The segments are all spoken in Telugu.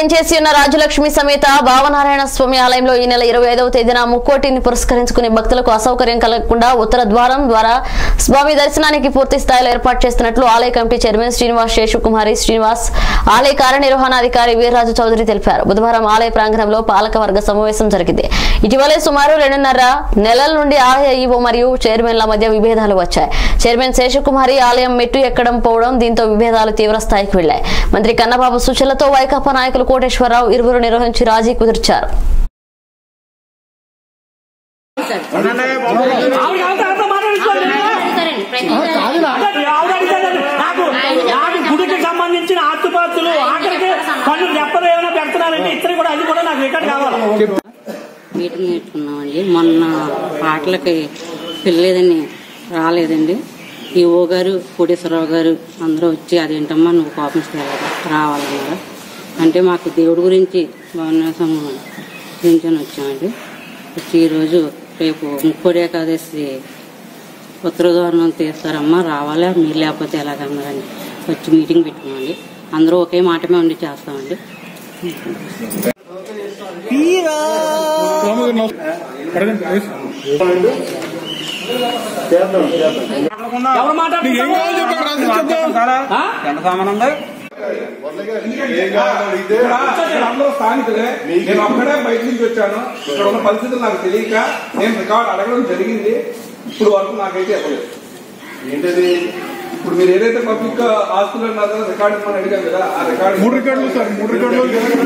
వెంచేసి ఉన్న రాజలక్ష్మి సమేత భావనారాయణ స్వామి ఆలయంలో ఈ నెల ఇరవై ఐదవ తేదీన ముక్కోటిని పురస్కరించుకుని భక్తులకు అసౌకర్యం కలగకుండా ఉత్తర ద్వారం ద్వారా స్వామి దర్శనానికి పూర్తి స్థాయిలో ఏర్పాటు చేస్తున్నట్లు ఆలయ కమిటీ చైర్మన్ శ్రీనివాస్ శేషకుమారి శ్రీనివాస్ ఆలయ కార్యనిర్వహణాధికారి వీర్రాజు చౌదరి తెలిపారు బుధవారం ఆలయ ప్రాంగణంలో పాలక వర్గ సమావేశం జరిగింది ఇటీవలే సుమారు రెండున్నర నెలల నుండి ఆలయ ఈవో మరియు చైర్మన్ల మధ్య విభేదాలు వచ్చాయి చైర్మన్ శేషకుమారి ఆలయం మెట్టు ఎక్కడం పోవడం దీంతో విభేదాలు తీవ్ర స్థాయికి వెళ్లాయి మంత్రి కన్నబాబు సూచనలతో వైకాపా నాయకులు కోటేశ్వరరావు ఇరువురు నిర్వహించి రాజీ కుదిర్చారు ఆవిడ అంతా అంతా మాట్లాడించుకోండి. ఆవిడ అడిగారు. నాకు నాకు గుడికి సంబంధించిన ఆస్తుపాస్తులు ఆఖరికి పన్ను చెప్పలు ఏమైనా పెడుతున్నారంటే ఇద్దరు కూడా అది కూడా నాకు రికార్డ్ కావాలి మీటింగ్ పెట్టుకున్నామండి మొన్న పాటలకి పిల్లలేదని రాలేదండి ఈ ఓ గారు కోటేశ్వరరావు గారు అందరూ వచ్చి అదేంటమ్మా నువ్వు కోపం రావాలన్నారు అంటే మాకు దేవుడి గురించి భవనాసం గురించి అని వచ్చామండి వచ్చి ఈరోజు రేపు ముక్కోడి ఏకాదశి ఉత్తరద్వారం తీస్తారమ్మా రావాలా మీరు లేకపోతే ఎలాగన్నారని వచ్చి మీటింగ్ పెట్టుకున్నామండి అందరూ ఒకే మాట మీద ఉండి చేస్తామండి ఎవరు మాట్లాడుతున్నారు ఆ? ఎంత సామాన్ ఉంది అందరూ స్థానికులే నేను ఒక్కడే బయట నుంచి వచ్చాను ఇక్కడ ఉన్న పరిస్థితులు నాకు తెలియక నేను రికార్డ్ అడగడం జరిగింది ఇప్పుడు వరకు నాకైతే ఇవ్వలేదు ఏంటది ఇప్పుడు మీరు ఏదైతే పబ్లిక్ ఆస్తులు ఉన్నారో రికార్డు మనం అడిగాం కదా ఆ రికార్డు మూడు రికార్డులు సార్ మూడు రికార్డులు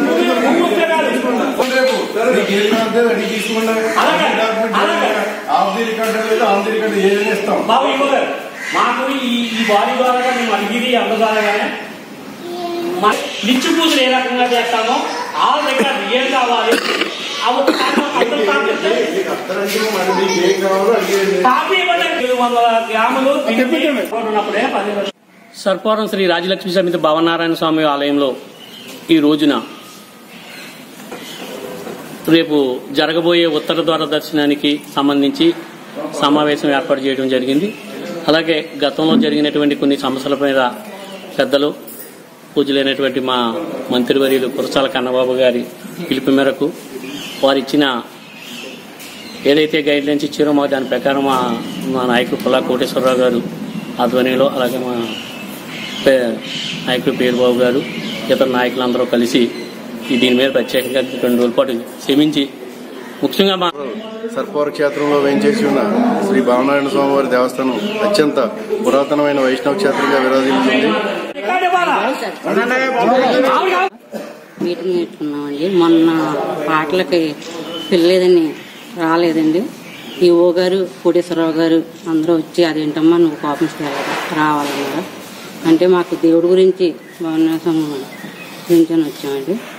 రేపు నీకు ఏం కావాలంటే అడిగి తీసుకోండి అలాగే, డాక్యుమెంట్ అలాగే. ఆఫ్ ది రికార్డ్ లేదు ఆఫ్ ది రికార్డ్ ఏదైనా ఇస్తాం బాబు ఇవ్వ గారు మాకు ఈ ఈ బాడీ ద్వారా మేము అడిగిది అంత ద్వారాగానే మా నిత్య పూజలు ఏ రకంగా చేస్తామో ఆ రికార్డ్ ఏం కావాలి ఆ ఒక్క కాపీ అందరూ కాపీ ఇస్తారు. మీకు అర్థరంటే మరి మీకు ఏం కావాలో అడిగేయండి కాపీ ఇవ్వండి ఏడు వందల గ్రాములు ఉన్నప్పుడే పది సర్పారం శ్రీ రాజలక్ష్మి సమితి భవనారాయణ స్వామి ఆలయంలో ఈ రోజున రేపు జరగబోయే ఉత్తర ద్వార దర్శనానికి సంబంధించి సమావేశం ఏర్పాటు చేయడం జరిగింది అలాగే గతంలో జరిగినటువంటి కొన్ని సమస్యల మీద పెద్దలు పూజలైనటువంటి మా మంత్రివర్యులు కురసాల కన్నబాబు గారి పిలుపు మేరకు వారు ఇచ్చిన ఏదైతే గైడ్ లైన్స్ ఇచ్చారో మా దాని ప్రకారం మా మా నాయకుడు పుల్లా కోటేశ్వరరావు గారు ఆధ్వర్యంలో అలాగే మా పే- నాయకుడు పేరుబాబు గారు ఇతర నాయకులందరూ కలిసి ఈ దీని మీద ప్రత్యేకంగా రెండు రోజుల పాటు శ్రమించి ముఖ్యంగా మా సర్పవర క్షేత్రంలో వేంచేసి ఉన్న శ్రీ భావనారాయణ స్వామివారి దేవస్థానం అత్యంత పురాతనమైన వైష్ణవ క్షేత్రంగా విరాజిల్లుతుంది రికార్డ్ ఇవ్వాలా ఆవిడ మీటింగ్ పెట్టుకున్నామండి మొన్న పాటలకి పిల్లలేదని రాలేదండి ఈ ఓ గారు కోటేశ్వరరావు గారు అందరూ వచ్చి అదేంటమ్మా నువ్వు కోపం రావాలన్నారు అంటే మాకు దేవుడి గురించి భవనాసం గురించి అని వచ్చామండి